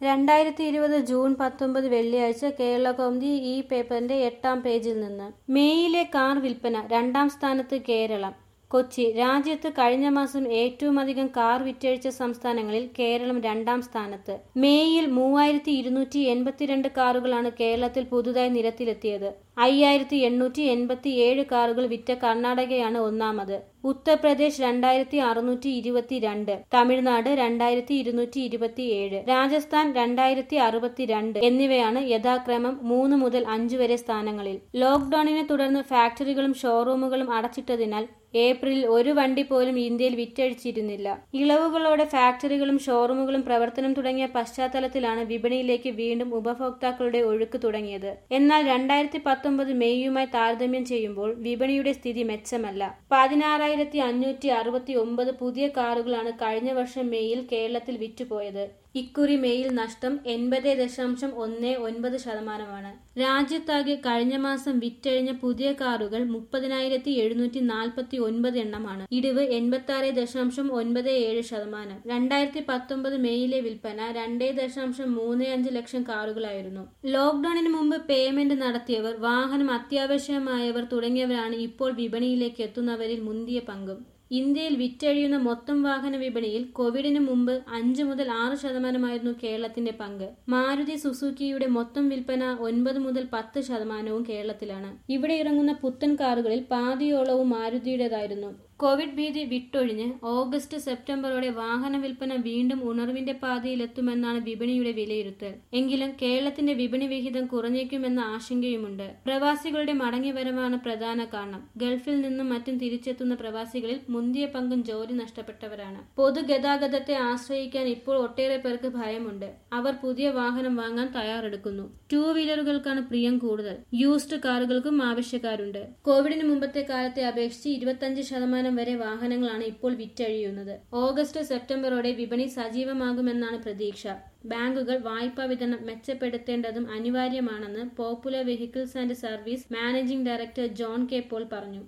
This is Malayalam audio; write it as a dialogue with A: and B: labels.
A: രണ്ടായിരത്തി ഇരുപത് ജൂൺ പത്തൊമ്പത് വെള്ളിയാഴ്ച കേരളകൗമുദി ഈ പേപ്പറിന്റെ എട്ടാം പേജിൽ നിന്ന് മേയിലെ കാർ വിൽപ്പന രണ്ടാം സ്ഥാനത്ത് കേരളം കൊച്ചി രാജ്യത്ത് കഴിഞ്ഞ മാസം ഏറ്റവുമധികം കാർ വിറ്റഴിച്ച സംസ്ഥാനങ്ങളിൽ കേരളം രണ്ടാം സ്ഥാനത്ത് മേയിൽ മൂവായിരത്തി ഇരുന്നൂറ്റി എൺപത്തിരണ്ട് കാറുകളാണ് കേരളത്തിൽ പുതുതായി നിരത്തിലെത്തിയത് അയ്യായിരത്തി എണ്ണൂറ്റി എൺപത്തി ഏഴ് കാറുകൾ വിറ്റ കർണാടകയാണ് ഒന്നാമത് ഉത്തർപ്രദേശ് രണ്ടായിരത്തി അറുന്നൂറ്റി ഇരുപത്തിരണ്ട് തമിഴ്നാട് രണ്ടായിരത്തി ഇരുന്നൂറ്റി ഇരുപത്തിയേഴ് രാജസ്ഥാൻ രണ്ടായിരത്തി അറുപത്തിരണ്ട് എന്നിവയാണ് യഥാക്രമം മൂന്ന് മുതൽ അഞ്ച് വരെ സ്ഥാനങ്ങളിൽ ലോക്ഡൌണിനെ തുടർന്ന് ഫാക്ടറികളും ഷോറൂമുകളും അടച്ചിട്ടതിനാൽ ഏപ്രിലിൽ ഒരു വണ്ടി പോലും ഇന്ത്യയിൽ വിറ്റഴിച്ചിരുന്നില്ല ഇളവുകളോടെ ഫാക്ടറികളും ഷോറൂമുകളും പ്രവർത്തനം തുടങ്ങിയ പശ്ചാത്തലത്തിലാണ് വിപണിയിലേക്ക് വീണ്ടും ഉപഭോക്താക്കളുടെ ഒഴുക്ക് തുടങ്ങിയത് എന്നാൽ രണ്ടായിരത്തി പത്തൊമ്പത് മെയ്യുമായി താരതമ്യം ചെയ്യുമ്പോൾ വിപണിയുടെ സ്ഥിതി മെച്ചമല്ല പതിനാറായിരത്തി അഞ്ഞൂറ്റി അറുപത്തി ഒമ്പത് പുതിയ കാറുകളാണ് കഴിഞ്ഞ വർഷം മെയ്യിൽ കേരളത്തിൽ വിറ്റുപോയത് ഇക്കുറി മെയിൽ നഷ്ടം എൺപത് ദശാംശം ഒന്ന് ഒൻപത് ശതമാനമാണ് രാജ്യത്താകെ കഴിഞ്ഞ മാസം വിറ്റഴിഞ്ഞ പുതിയ കാറുകൾ മുപ്പതിനായിരത്തി എഴുന്നൂറ്റി നാൽപ്പത്തി ഒൻപത് എണ്ണമാണ് ഇടിവ് എൺപത്തി ആറ് ദശാംശം ഒൻപത് ഏഴ് ശതമാനം രണ്ടായിരത്തി പത്തൊമ്പത് മെയിലെ വിൽപ്പന രണ്ടേ ദശാംശം മൂന്ന് അഞ്ച് ലക്ഷം കാറുകളായിരുന്നു ലോക്ഡൌണിന് മുമ്പ് പേയ്മെന്റ് നടത്തിയവർ വാഹനം അത്യാവശ്യമായവർ തുടങ്ങിയവരാണ് ഇപ്പോൾ വിപണിയിലേക്ക് എത്തുന്നവരിൽ മുന്തിയ പങ്കും ഇന്ത്യയിൽ വിറ്റഴിയുന്ന മൊത്തം വാഹന വിപണിയിൽ കോവിഡിന് മുമ്പ് അഞ്ച് മുതൽ ആറ് ശതമാനമായിരുന്നു കേരളത്തിന്റെ പങ്ക് മാരുതി സുസുക്കിയുടെ മൊത്തം വിൽപ്പന ഒൻപത് മുതൽ പത്ത് ശതമാനവും കേരളത്തിലാണ് ഇവിടെ ഇറങ്ങുന്ന പുത്തൻ കാറുകളിൽ പാതിയോളവും മാരുതിയുടേതായിരുന്നു കോവിഡ് ഭീതി വിട്ടൊഴിഞ്ഞ് ഓഗസ്റ്റ് സെപ്റ്റംബറോടെ വാഹന വിൽപ്പന വീണ്ടും ഉണർവിന്റെ പാതയിലെത്തുമെന്നാണ് വിപണിയുടെ വിലയിരുത്തൽ എങ്കിലും കേരളത്തിന്റെ വിപണി വിഹിതം കുറഞ്ഞേക്കുമെന്ന ആശങ്കയുമുണ്ട് പ്രവാസികളുടെ മടങ്ങിവരവാണ് പ്രധാന കാരണം ഗൾഫിൽ നിന്നും മറ്റും തിരിച്ചെത്തുന്ന പ്രവാസികളിൽ മുന്തിയ പങ്കും ജോലി നഷ്ടപ്പെട്ടവരാണ് പൊതുഗതാഗതത്തെ ആശ്രയിക്കാൻ ഇപ്പോൾ ഒട്ടേറെ പേർക്ക് ഭയമുണ്ട് അവർ പുതിയ വാഹനം വാങ്ങാൻ തയ്യാറെടുക്കുന്നു ടൂ വീലറുകൾക്കാണ് പ്രിയം കൂടുതൽ യൂസ്ഡ് കാറുകൾക്കും ആവശ്യക്കാരുണ്ട് കോവിഡിന് മുമ്പത്തെ കാലത്തെ അപേക്ഷിച്ച് ഇരുപത്തഞ്ച് ശതമാനം വരെ വാഹനങ്ങളാണ് ഇപ്പോൾ വിറ്റഴിയുന്നത് ഓഗസ്റ്റ് സെപ്റ്റംബറോടെ വിപണി സജീവമാകുമെന്നാണ് പ്രതീക്ഷ ബാങ്കുകൾ വായ്പാ വിതരണം മെച്ചപ്പെടുത്തേണ്ടതും അനിവാര്യമാണെന്ന് popular vehicles and service managing director John K Paul പറഞ്ഞു